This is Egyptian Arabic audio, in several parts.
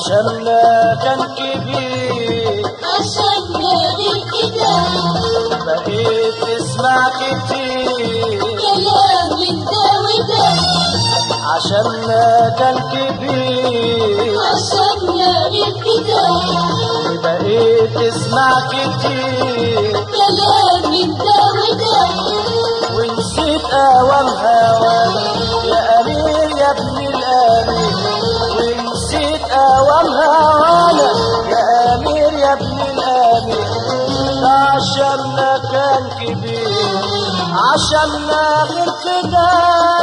عشاننا كان كبير عشان غير كده بقيت تسمع كتير كلام من ده وده عشاننا كان كبير عشان غير كده بقيت تسمع كتير كلام من ده وده ونسيت اوام هواك يا امير يا ابن الامير ونسيت اوام هوانا يا امير يا ابن الامير ده عشاننا كان كبير عشاننا غير كده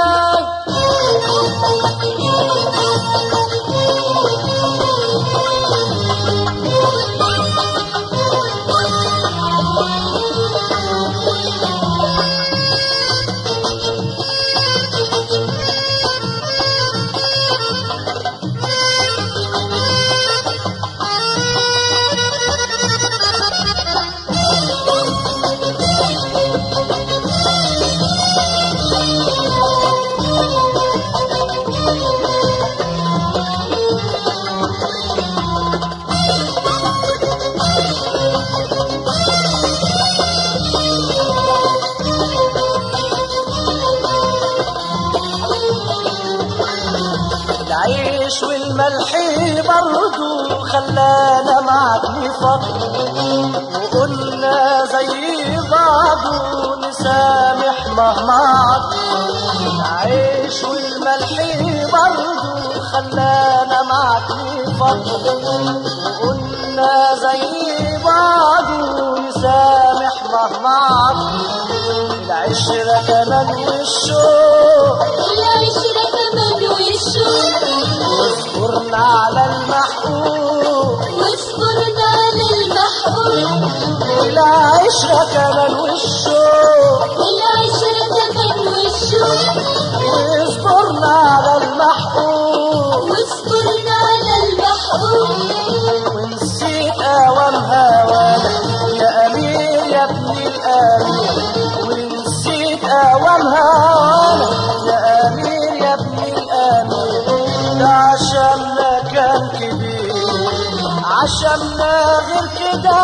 العيش والملح برضو خلانا معك نفضل وقلنا زي بعض نسامح مهما عطل العيش والملح برضو خلانا معك نفضل وقلنا زي بعض نسامح مهما عطل العشرة كمان والشوق العشرة كمان والشوق واصبرنا على المحبوب واصبرنا للمحبوب العشرة كمان والشوق العشرة كمان والشوق واصبرنا على المحبوب واصبرنا للمحبوب ونسيت اوام هوانا يا امير يا ابن الامير ونسيت اوام هوانا يا امير يا ابن الامير ده عشاننا كان كبير عشاننا غير كده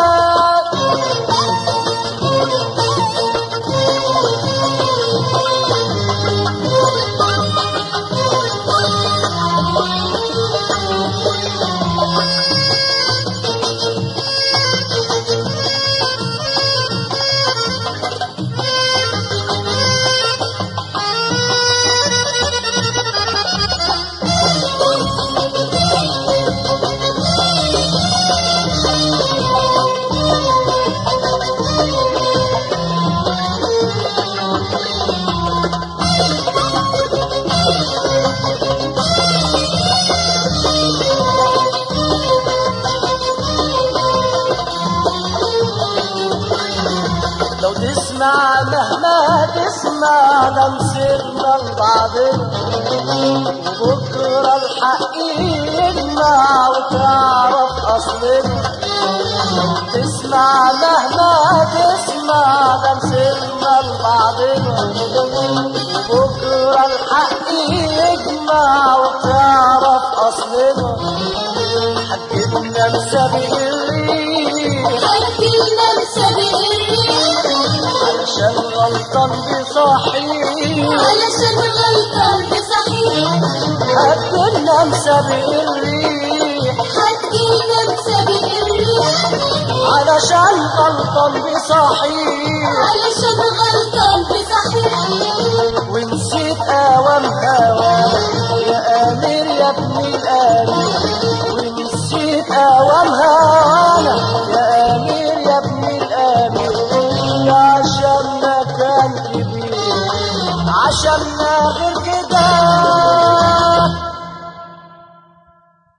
لو تسمع مهما تسمع ده مسيرنا لبعضنا وبكرة الحق يجمع وتعرف أصلنا لو تسمع مهما تسمع ده مسيرنا لبعضنا وبكرة الحق يجمع وتعرف أصلنا حكينا مسابق الريح حكينا مسابق الريح علشان غلطان بصحيح علشان غلطان بصحيح حكينا مسابق الريح حكينا مسابق الريح علشان غلطان بصحيح علشان غلطان بصحيح ونسيت اوام هوانا يا امير يا ابن الامير ونسيت اوام هوانا يا امير يا ابن الامير عشاننا كان كبير عشاننا غير كده